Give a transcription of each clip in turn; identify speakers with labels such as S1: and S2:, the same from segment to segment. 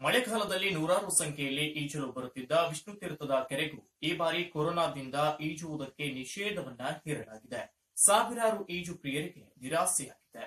S1: ಮಳೆಗಾಲದಲ್ಲಿ ನೂರಾರು ಸಂಖ್ಯೆಯಲ್ಲಿ ಈಜಲು ಬರುತ್ತಿದ್ದ ವಿಷ್ಣು ತೀರ್ಥದ ಕೆರೆಗೂ ಈ ಬಾರಿ ಕೊರೋನಾದಿಂದ ಈಜುವುದಕ್ಕೆ ನಿಷೇಧವನ್ನ ಹೇರಲಾಗಿದೆ ಸಾವಿರಾರು ಈಜು ಪ್ರಿಯರಿಗೆ ನಿರಾಸೆಯಾಗಿದೆ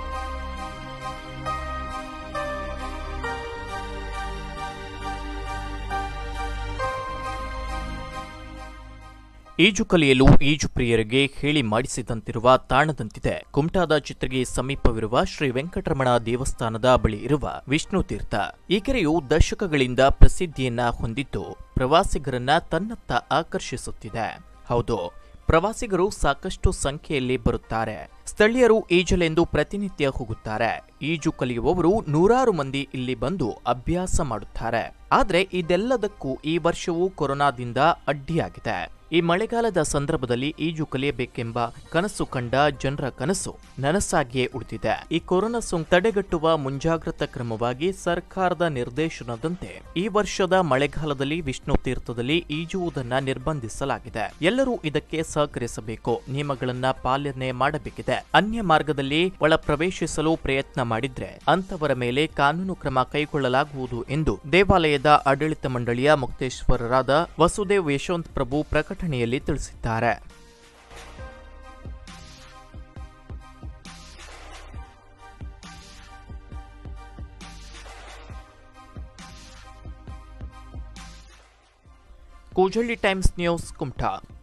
S1: ಈಜು ಕಲಿಯಲು ಈಜು ಪ್ರಿಯರಿಗೆ ಹೇಳಿ ಮಾಡಿಸಿದಂತಿರುವ ತಾಣದಂತಿದೆ ಕುಮಟಾದ ಚಿತ್ರಗೆ ಸಮೀಪವಿರುವ ಶ್ರೀ ವೆಂಕಟರಮಣ ದೇವಸ್ಥಾನದ ಬಳಿ ಇರುವ ವಿಷ್ಣು ತೀರ್ಥ ಈ ಕೆರೆಯು ದಶಕಗಳಿಂದ ಪ್ರಸಿದ್ಧಿಯನ್ನ ಹೊಂದಿದ್ದು ಪ್ರವಾಸಿಗರನ್ನ ತನ್ನತ್ತ ಆಕರ್ಷಿಸುತ್ತಿದೆ ಹೌದು ಪ್ರವಾಸಿಗರು ಸಾಕಷ್ಟು ಸಂಖ್ಯೆಯಲ್ಲಿ ಬರುತ್ತಾರೆ ಸ್ಥಳೀಯರು ಈಜಲೆಂದು ಪ್ರತಿನಿತ್ಯ ಹೋಗುತ್ತಾರೆ ಈಜು ಕಲಿಯುವವರು ನೂರಾರು ಮಂದಿ ಇಲ್ಲಿ ಬಂದು ಅಭ್ಯಾಸ ಮಾಡುತ್ತಾರೆ ಆದ್ರೆ ಇದೆಲ್ಲದಕ್ಕೂ ಈ ವರ್ಷವೂ ಕೊರೋನಾದಿಂದ ಅಡ್ಡಿಯಾಗಿದೆ ಈ ಮಳೆಗಾಲದ ಸಂದರ್ಭದಲ್ಲಿ ಈಜು ಕಲಿಯಬೇಕೆಂಬ ಕನಸು ಕಂಡ ಜನರ ಕನಸು ನನಸಾಗಿಯೇ ಉಳಿದಿದೆ ಈ ಕೊರೋನಾ ಸೋಂಕು ತಡೆಗಟ್ಟುವ ಮುಂಜಾಗ್ರತಾ ಕ್ರಮವಾಗಿ ಸರ್ಕಾರದ ನಿರ್ದೇಶನದಂತೆ ಈ ವರ್ಷದ ಮಳೆಗಾಲದಲ್ಲಿ ವಿಷ್ಣು ತೀರ್ಥದಲ್ಲಿ ಈಜುವುದನ್ನ ನಿರ್ಬಂಧಿಸಲಾಗಿದೆ ಎಲ್ಲರೂ ಇದಕ್ಕೆ ಸಹಕರಿಸಬೇಕು ನಿಯಮಗಳನ್ನ ಪಾಲನೆ ಮಾಡಬೇಕಿದೆ ಅನ್ಯ ಮಾರ್ಗದಲ್ಲಿ ಒಳ ಪ್ರವೇಶಿಸಲು ಪ್ರಯತ್ನ ಮಾಡಿದ್ರೆ ಅಂತವರ ಮೇಲೆ ಕಾನೂನು ಕ್ರಮ ಕೈಗೊಳ್ಳಲಾಗುವುದು ಎಂದು ದೇವಾಲಯದ ಆಡಳಿತ ಮಂಡಳಿಯ ಮುಕ್ತೇಶ್ವರರಾದ ವಸುದೇವ್ ಯಶವಂತ್ ಪ್ರಭು ಪ್ರಕಟಣೆಯಲ್ಲಿ ತಿಳಿಸಿದ್ದಾರೆ ಕೋಜಳ್ಳಿ ಟೈಮ್ಸ್ ನ್ಯೂಸ್ ಕುಮಟಾ